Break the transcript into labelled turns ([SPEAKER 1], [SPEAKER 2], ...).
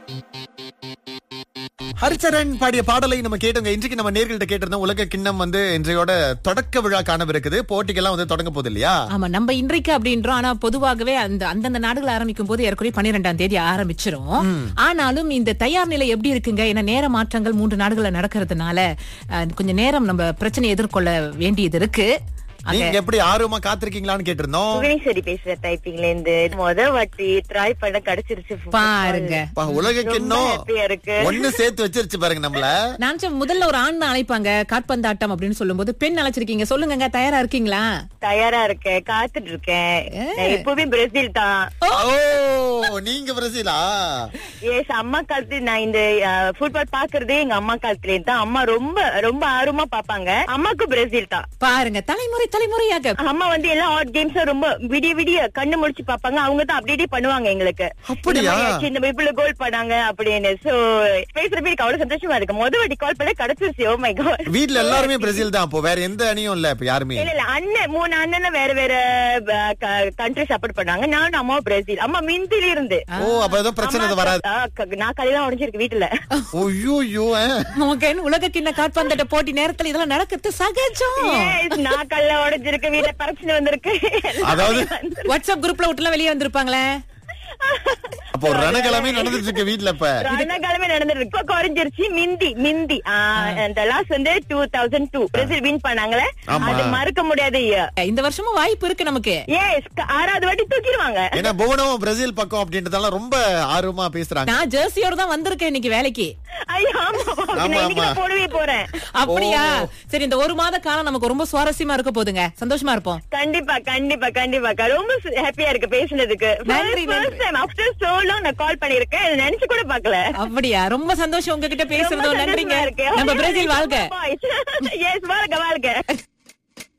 [SPEAKER 1] ஹரிச்சரன் பாடிய பாடலை நம்ம கேட்டோங்க இன்றைக்கு நம்ம நேர்கள்ட்ட கேட்டிருந்தோம் உலக கிண்ணம் வந்து இன்றையோட தொடக்க விழா காணவிருக்குது போட்டிகள்லாம் வந்து தொடங்க போகுது இல்லையா
[SPEAKER 2] ஆமா நம்ம இன்றைக்கு அப்படின்றோம் ஆனா பொதுவாகவே அந்த அந்தந்த நாடுகள் ஆரம்பிக்கும் போது ஏற்கனவே பன்னிரெண்டாம் தேதி ஆரம்பிச்சிரும் ஆனாலும் இந்த தயார் நிலை எப்படி இருக்குங்க ஏன்னா நேர மாற்றங்கள் மூன்று நாடுகள்ல நடக்கிறதுனால அஹ், கொஞ்சம் நேரம் நம்ம பிரச்சனையை எதிர்கொள்ள வேண்டியது இருக்கு ஆக,
[SPEAKER 1] நீங்க எப்படி ஆர்வமா காத்திருக்கீங்களான்னு கேட்டிருந்தோம்
[SPEAKER 3] புவனேஸ்வரி பேசுற டைப்பிங்ல இருந்து முத வாட்டி ட்ரை பண்ண கிடைச்சிருச்சு
[SPEAKER 2] பாருங்க
[SPEAKER 1] அப்பா, உலக
[SPEAKER 3] ரொம்ப
[SPEAKER 1] கிண்ணம்
[SPEAKER 3] ஹாப்பியா இருக்கு
[SPEAKER 1] ஒண்ணு சேர்த்து வச்சிருச்சு பாருங்க நம்மள
[SPEAKER 2] நான் நினைச்சேன் முதல்ல ஒரு ஆண் தான் அழைப்பாங்க காற்பந்தாட்டம் அப்படின்னு சொல்லும்போது பெண் அழைச்சிருக்கீங்க சொல்லுங்க தயாரா இருக்கீங்களா
[SPEAKER 3] தயாரா இருக்கேன் காத்துட்டு இருக்கேன் நான் எப்பவுமே பிரேசில் தான்
[SPEAKER 1] ஓ நீங்க பிரசீலா
[SPEAKER 3] எஸ் அம்மா காலத்துல நான் இந்த ஃபுட்பால் பாக்குறதே எங்க அம்மா காலத்துல தான் அம்மா ரொம்ப ரொம்ப ஆர்வமா பாப்பாங்க அம்மாக்கு பிரேசில் தான்
[SPEAKER 2] பாருங்க தலைமுறை தலைமுறையாக
[SPEAKER 3] அம்மா வந்து எல்லா ஹாட் கேம்ஸ் ரொம்ப விடிய விடிய கண்ணு முடிச்சு பாப்பாங்க அவங்க தான் அப்படியே பண்ணுவாங்க எங்களுக்கு
[SPEAKER 1] அப்படியா?
[SPEAKER 3] இந்த மாதிரி ஆச்சு, இந்த இவ்வளவு கோல் பண்ணாங்க அப்படின்னு சோ பேசுறப்ப எனக்கு அவ்வளவு சந்தோஷமா இருக்கு முத வாட்டி கால் பண்ண கிடைச்சிருச்சு ஓ மை காட்
[SPEAKER 1] வீட்ல எல்லாருமே பிரேசில் தான் அப்போ வேற எந்த அணியும் இல்ல இப்ப யாருமே
[SPEAKER 3] இல்ல இல்ல அண்ணன் மூணு அண்ணன் வேற வேற கண்ட்ரி சப்போர்ட் பண்ணாங்க நானும் அம்மா பிரேசில் அம்மா மிந்தில இருந்து
[SPEAKER 1] ஓ அப்ப ஏதோ பிரச்சனை எதுவும் வராது
[SPEAKER 3] ஆ, க- நான் கலையெல்லாம் உடஞ்சிருக்கு வீட்டுல
[SPEAKER 1] ஐயோ ஐயோ
[SPEAKER 2] நமக்கு என்ன உலக கிண்ண காற்பந்தாட்ட போட்டி நேரத்துல இதெல்லாம் நடக்கிறது சகஜம்
[SPEAKER 3] Yes, நான் கல்ல உடைஞ்சிருக்கு வீட்டுல பிரச்சனை வந்திருக்கு
[SPEAKER 1] அதாவது
[SPEAKER 2] வாட்ஸ்அப் குரூப்ல விட்டுலாம் வெளியே வந்திருப்பாங்களே
[SPEAKER 1] அப்போ ஒரு ரணக்கிழமை நடந்துட்டு இருக்கு வீட்ல இப்ப
[SPEAKER 3] ரணகாலமே நடந்துருக்கு இப்ப குறைஞ்சிருச்சு மிந்தி மிந்தி ஆ, அந்த லாஸ்ட் வந்து two thousand two Brazil win பண்ணாங்களே
[SPEAKER 1] ஆமா.
[SPEAKER 3] அது மறக்க முடியாத year.
[SPEAKER 2] இந்த வருஷமும் வாய்ப்பு இருக்கு நமக்கு
[SPEAKER 3] Yes, க- ஆறாவது வாட்டி தூக்கிடுவாங்க
[SPEAKER 1] ஏன்னா புவனம் பிரேசில் பக்கம் அப்படின்றதால ரொம்ப ஆர்வமா பேசுறாங்க
[SPEAKER 2] நான் ஜெர்சியோட தான் வந்திருக்கேன் இன்னைக்கு வேலைக்கு
[SPEAKER 3] ஐயோ ஆமா
[SPEAKER 1] ஆமா,
[SPEAKER 3] நான் இன்னைக்கு
[SPEAKER 1] ஆமா.
[SPEAKER 3] தான் போடவே போறேன்
[SPEAKER 2] அப்படியா சரி இந்த ஒரு மாத காலம் நமக்கு ரொம்ப சுவாரஸ்யமா இருக்க போதுங்க சந்தோஷமா இருப்போம்
[SPEAKER 3] கண்டிப்பா கண்டிப்பா கண்டிப்பா ரொம்ப ஹாப்பியா இருக்கு பேசுனதுக்கு
[SPEAKER 2] நன்றி, நன்றி.
[SPEAKER 3] ஆஃப்டர் சோ லாங் நான் கால் பண்ணிருக்கேன் இதை நினைச்சு கூட பாக்கல
[SPEAKER 2] அப்படியா ரொம்ப சந்தோஷம் உங்ககிட்ட பேசுறதோ
[SPEAKER 3] ரொம்ப
[SPEAKER 2] நன்றிங்க
[SPEAKER 3] சந்தோஷமா இருக்கு.
[SPEAKER 2] நம்ம பிரேசில் வாழ்க
[SPEAKER 3] எஸ் வாழ்க வாழ்க